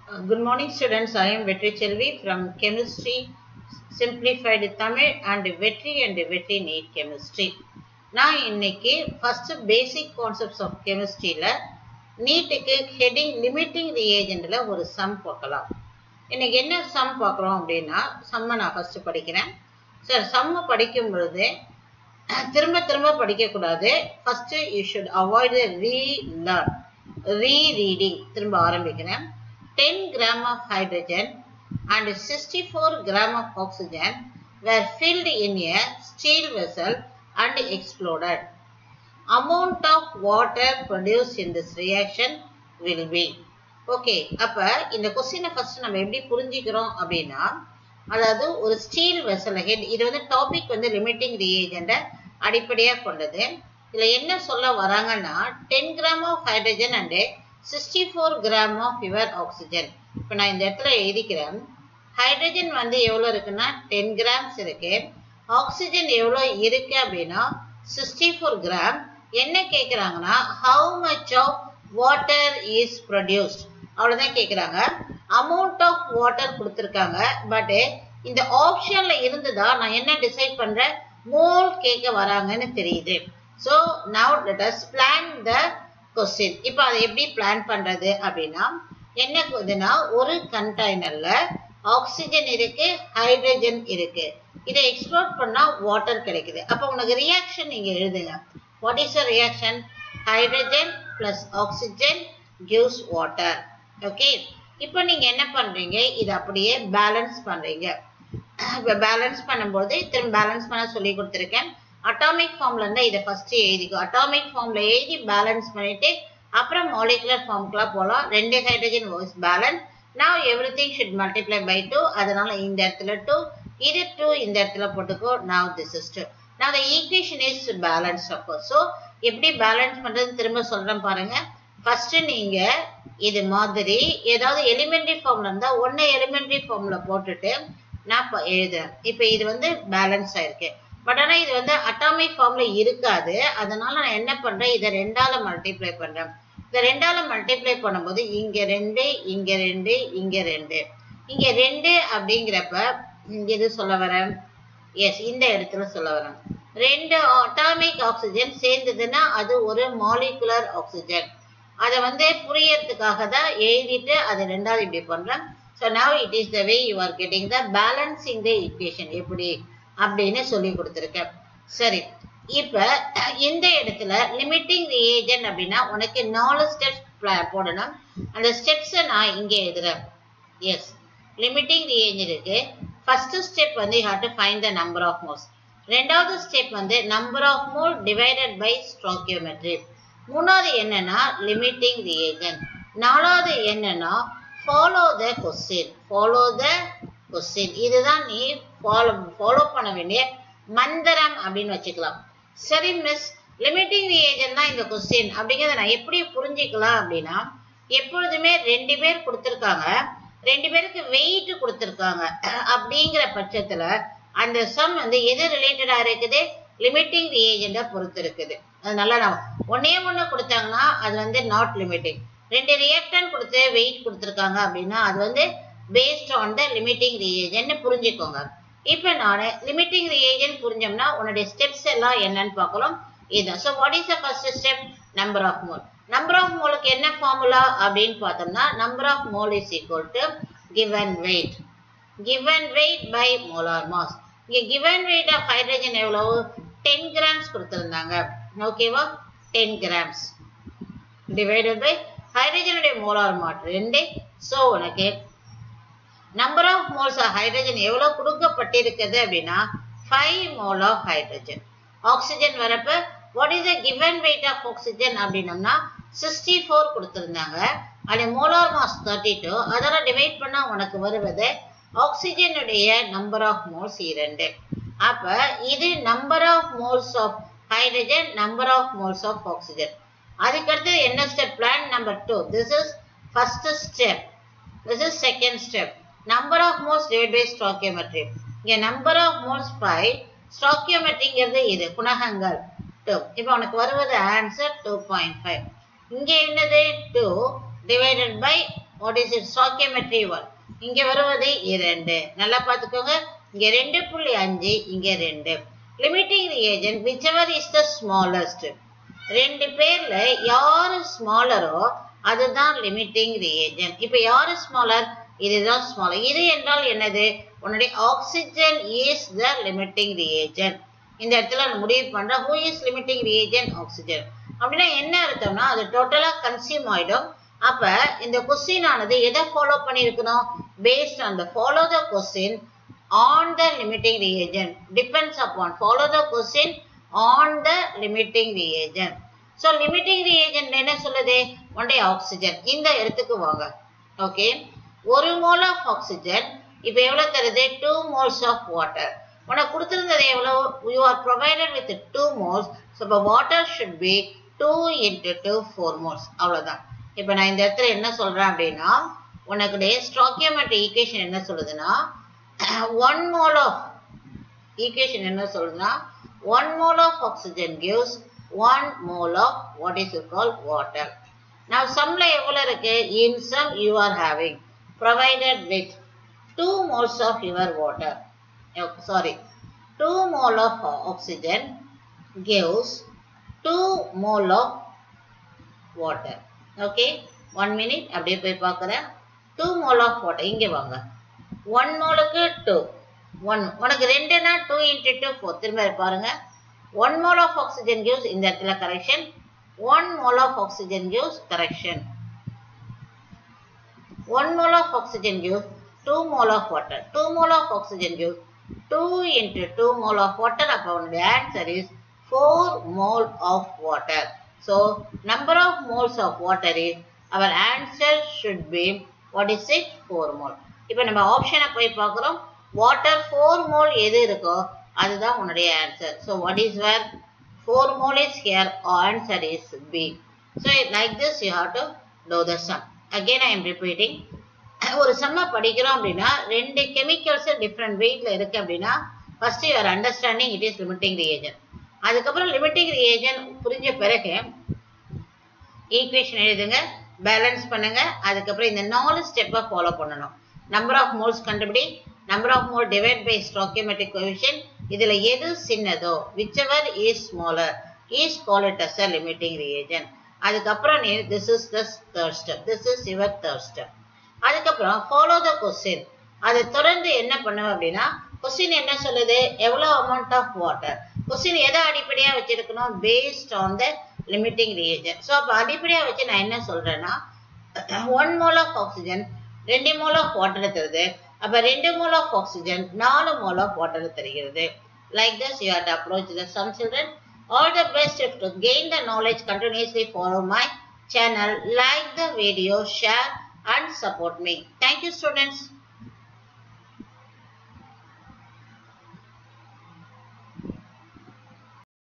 Uh, Good morning students. I am Vetri Chelvi from Chemistry Simplified Tamil and Vetri and Vetri Need Chemistry. நான் இன்னைக்கு first basic concepts of கெமிஸ்ட்ரியில் நீட்டுக்கு heading limiting ரியேஜெண்டில் ஒரு some பார்க்கலாம் இன்னைக்கு என்ன some பார்க்குறோம் அப்படின்னா சம்மை நான் ஃபஸ்ட்டு படிக்கிறேன் சார் சம்மை படிக்கும் பொழுது திரும்ப திரும்ப படிக்கக்கூடாது first you should avoid the relearn rereading திரும்ப ஆரம்பிக்கிறேன் 10 gram of hydrogen and 64 gram of oxygen were filled in a steel vessel and exploded. Amount of water produced in this reaction will be. Okay அப்போ இந்த கொஸ்டினை first நம்ம எப்படி புரிஞ்சுக்கிறோம் அப்படின்னா அதாவது ஒரு ஸ்டீல் வெசல் ஹெட் இது வந்து டாபிக் வந்து லிமிட்டிங் ரியேஜெண்டை அடிப்படையாக கொண்டது இதில் என்ன சொல்ல வராங்கன்னா ten gram of hydrogen and sixty four gram of your oxygen இப்போ நான் இந்த இடத்துல எழுதிக்கிறேன் ஹைட்ரஜன் வந்து எவ்வளோ இருக்குன்னா டென் கிராம்ஸ் இருக்கு ஆக்சிஜன் எவ்வளோ இருக்கு அப்படின்னா சிக்ஸ்டி ஃபோர் கிராம் என்ன கேட்குறாங்கன்னா how much of water is produced அவ்வளோதான் கேட்குறாங்க அமௌண்ட் ஆஃப் வாட்டர் கொடுத்துருக்காங்க பட்டு இந்த ஆப்ஷனில் இருந்துதா நான் என்ன டிசைட் பண்ணுறேன் மோல் கேட்க வராங்கன்னு தெரியுது so now let us plan the question இப்போ அதை எப்படி பிளான் பண்ணுறது அப்படின்னா என்ன இதுனா ஒரு கண்டெய்னரில் ஆக்சிஜன் இருக்கு ஹைட்ரஜன் இருக்கு இதை எக்ஸ்ப்ளோர் பண்ணால் வாட்டர் கிடைக்குது அப்போ உனக்கு ரியாக்ஷன் நீங்கள் எழுதுங்க what is the reaction hydrogen plus oxygen gives water okay இப்போ நீங்கள் என்ன பண்ணுறீங்க இதை அப்படியே பேலன்ஸ் பண்ணுறீங்க இப்போ பேலன்ஸ் பண்ணும்போது திரும்ப பேலன்ஸ் பண்ண சொல்லி கொடுத்துருக்கேன் அட்டாமிக் ஃபார்ம்ல இருந்தால் இதை ஃபர்ஸ்ட் எழுதிக்கோ அட்டாமிக் ஃபார்ம்ல எழுதி பேலன்ஸ் பண்ணிட்டு அப்புறம் மாலிகுலர் ஃபார்முக்குலாம் போகலாம் ரெண்டு ஹைட்ரஜன் வாய்ஸ் பேலன்ஸ் நான் everything should multiply by two அதனால இந்த இடத்துல டூ இது டூ இந்த இடத்துல போட்டுக்கோ now this is two now the equation is balanced of course so எப்படி பேலன்ஸ் பண்றது திரும்ப சொல்றேன் பாருங்க ஃபர்ஸ்ட் நீங்க இது மாதிரி ஏதாவது எலிமெண்ட்ரி ஃபார்ம்ல இருந்தா ஒன்னு எலிமெண்ட்ரி ஃபார்ம்ல போட்டுட்டு நான் இப்போ எழுதுறேன் இப்போ இது வந்து பேலன்ஸ் ஆயிருக்கு பட் ஆனால் இது வந்து அட்டாமிக் ஃபார்ம்ல இருக்காது அதனால நான் என்ன பண்றேன் இதை ரெண்டால மல்டிப்ளை பண்றேன் இந்த ரெண்டால மல்டிப்ளை பண்ணும்போது இங்க ரெண்டு இங்க ரெண்டு இங்க ரெண்டு இங்க ரெண்டு அப்படிங்கிறப்ப இங்க இது சொல்ல வரேன் எஸ் இந்த இடத்துல சொல்ல வரேன் ரெண்டு அட்டாமிக் ஆக்சிஜன் சேர்ந்ததுன்னா அது ஒரு மாலிகுலர் ஆக்சிஜன் அதை வந்து புரியறதுக்காக தான் எழுதிட்டு அதை ரெண்டாவது இப்படி பண்றேன் so now it is the way you are getting the balancing the equation எப்படி அப்படின்னு சொல்லி கொடுத்துருக்கேன் சரி இப்போ இந்த இடத்துல லிமிட்டிங் ரியேஜன் அப்படின்னா உனக்கு நாலு ஸ்டெப்ஸ் போடணும் அந்த ஸ்டெப்ஸை நான் இங்கே எழுதுறேன் எஸ் லிமிட்டிங் ரியேஜன் இருக்கு ஃபர்ஸ்ட் ஸ்டெப் வந்து you have to find the number of moles ரெண்டாவது ஸ்டெப் வந்து number of mole divided by stoichiometry மூணாவது என்னன்னா லிமிட்டிங் ரியேஜன் நாலாவது என்னன்னா follow the question follow the question இதுதான் நீ ஃபாலோ ஃபாலோ பண்ண வேண்டிய மந்திரம் அப்படின்னு வச்சுக்கலாம் சரி மிஸ் லிமிட்டிங் ரியேஜன் தான் இந்த கொஸ்டின் அப்படிங்கிறத நான் எப்படி புரிஞ்சுக்கலாம் அப்படின்னா எப்பொழுதுமே ரெண்டு பேர் கொடுத்துருக்காங்க ரெண்டு பேருக்கு வெயிட் கொடுத்துருக்காங்க அப்படிங்கிற பட்சத்துல அந்த சம் வந்து எது ரிலேட்டடா இருக்குது லிமிட்டிங் ரியேஜெண்டை பொறுத்து இருக்குது அது நல்லா நான் ஒன்னே ஒன்று கொடுத்தாங்கன்னா அது வந்து நாட் லிமிட்டிங் ரெண்டு ரியாக்டன் கொடுத்து வெயிட் கொடுத்துருக்காங்க அப்படின்னா அது வந்து based on the limiting reagent புரிஞ்சுக்கோங்க இப்போ நான் லிமிட்டிங் ரியேஜன் புரிஞ்சோம்னா உன்னுடைய ஸ்டெப்ஸ் எல்லாம் என்னன்னு பார்க்கலாம் இதுதான் so what is the first step number of mole number of மோலுக்கு என்ன ஃபார்முலா அப்படின்னு பார்த்தோம்னா number of mole is equal to given weight given weight by molar mass இங்கே கிவன் வெயிட் ஆஃப் ஹைட்ரஜன் எவ்வளவு டென் கிராம்ஸ் கொடுத்துருந்தாங்க ஓகேவா ten grams divided by ஹைட்ரஜனுடைய molar mass ரெண்டு ஸோ உனக்கு number of moles of hydrogen எவ்வளோ கொடுக்கப்பட்டிருக்குது அப்படின்னா five mole of hydrogen oxygen வரப்ப what is the given weight of oxygen அப்படின்னம்னா சிக்ஸ்டி ஃபோர் கொடுத்துருந்தாங்க அது மோலார் மாஸ் தேர்ட்டி டூ அதெல்லாம் டிவைட் பண்ணால் உனக்கு வருவது ஆக்சிஜனுடைய நம்பர் ஆஃப் மோல்ஸ் இரண்டு அப்போ இது number of moles of hydrogen number of moles of oxygen அதுக்கடுத்து என்ன step plan number two this is first step this is second step number of moles divide by stoichiometry இங்கே number of moles five ஸ்டாக்கியோமெட்ரிங்கிறது இது குணகங்கள் two இப்போ உனக்கு வருவது answer two point five இங்கே என்னது two divided by what is it stoichiometry one இங்க வருவது இரண்டு நல்லா பார்த்துக்கோங்க இங்க ரெண்டு புள்ளி அஞ்சு இங்க ரெண்டு limiting reagent whichever is the smallest ரெண்டு பேர்ல யாரு ஸ்மாலரோ அதுதான் லிமிட்டிங் ரியேஜன் இப்ப யாரு ஸ்மாலர் இதுதான் ஸ்மாலர் இது என்றால் என்னது உன்னுடைய oxygen is the limiting reagent இந்த இடத்துல நான் முடிவு பண்ற who is limiting reagent oxygen அப்படின்னா என்ன அர்த்தம்னா அது டோட்டலா கன்சியூம் ஆயிடும் அப்ப இந்த கொஸ்டின் ஆனது எதை ஃபாலோ பண்ணியிருக்கணும் based on the follow the question on the limiting reagent depends upon follow the question on the limiting reagent so limiting reagent என்ன சொல்லுது ஒன்டே ஆக்சிஜன் இந்த இடத்துக்கு வாங்க ஓகே ஒரு மோல் ஆஃப் ஆக்சிஜன் இப்போ எவ்வளோ தருது டூ மோல்ஸ் ஆஃப் வாட்டர் உனக்கு கொடுத்துருந்தது எவ்வளோ you are provided with two moles so இப்போ water should be two into two four moles அவ்வளோதான் இப்போ நான் இந்த இடத்துல என்ன சொல்கிறேன் அப்படின்னா உனக்குடைய ஸ்டாக்கியோமெட்ரி ஈக்குவேஷன் என்ன சொல்லுதுன்னா ஒன் மோல் ஆஃப் ஈக்குவேஷன் என்ன சொல்லுதுன்னா one mole of oxygen gives one mole of what is you call water நான் சம்ல எவ்வளோ இருக்கு in sum you are having provided with two moles of your water sorry two mole of oxygen gives 2 mole of water okay one minute அப்படியே போய் பார்க்குறேன் two mole of water இங்கே வாங்க one மோலுக்கு டூ ஒன் உனக்கு ரெண்டுனா two into two four திரும்ப பாருங்க one mole of oxygen gives இந்த இடத்துல correction one mole of oxygen gives correction one mole of oxygen gives two mole of water two mole of oxygen gives two into two mole of water அப்போ உன்னுடைய answer is 4 mole of water. So, number of moles of water is, our answer should be, what is it? 4 mole. இப்போ நம்ம ஆப்ஷனை போய் பார்க்குறோம் water four mole எது இருக்கோ அதுதான் உன்னுடைய answer so what is where four mole is here answer is B so like this you have to do the sum again I am repeating ஒரு செம்ம படிக்கிறோம் அப்படின்னா ரெண்டு கெமிக்கல்ஸ் டிஃப்ரெண்ட் வெயிட்ல இருக்கு அப்படின்னா first your understanding it is limiting reagent அதுக்கப்புறம் limiting reagent புரிஞ்ச பிறகு ஈக்குவேஷன் எழுதுங்க பேலன்ஸ் பண்ணுங்க அதுக்கப்புறம் இந்த நாலு ஸ்டெப்பை ஃபாலோ பண்ணணும் நம்பர் ஆஃப் மோல்ஸ் கண்டுபிடி number of mole divide by stoichiometric கோவிஷன் இதுல எது சின்னதோ whichever is smaller is call it as a limiting reagent அதுக்கப்புறம் நீ this is the third step this is your third step அதுக்கப்புறம் follow the question அதை தொடர்ந்து என்ன பண்ணுவேன் அப்படின்னா கொஸ்டின் என்ன சொல்லுது எவ்வளோ அமௌண்ட் ஆஃப் வாட்டர் கொஸ்டின் எதை அடிப்படையாக வச்சிருக்கணும் based on the limiting reagent so அப்போ அடிப்படையாக வச்சு நான் என்ன சொல்கிறேன்னா ஒன் மோல் ஆஃப் ஆக்சிஜன் ரெண்டு மோல் ஆஃப் வாட்டர் தருது அப்போ ரெண்டு மோல் ஆஃப் ஆக்சிஜன் நாலு மோல் ஆஃப் வாட்டர் தருகிறது like this you had approach the sum children all the best to gain the knowledge continuously follow my channel like the video share and support me thank you students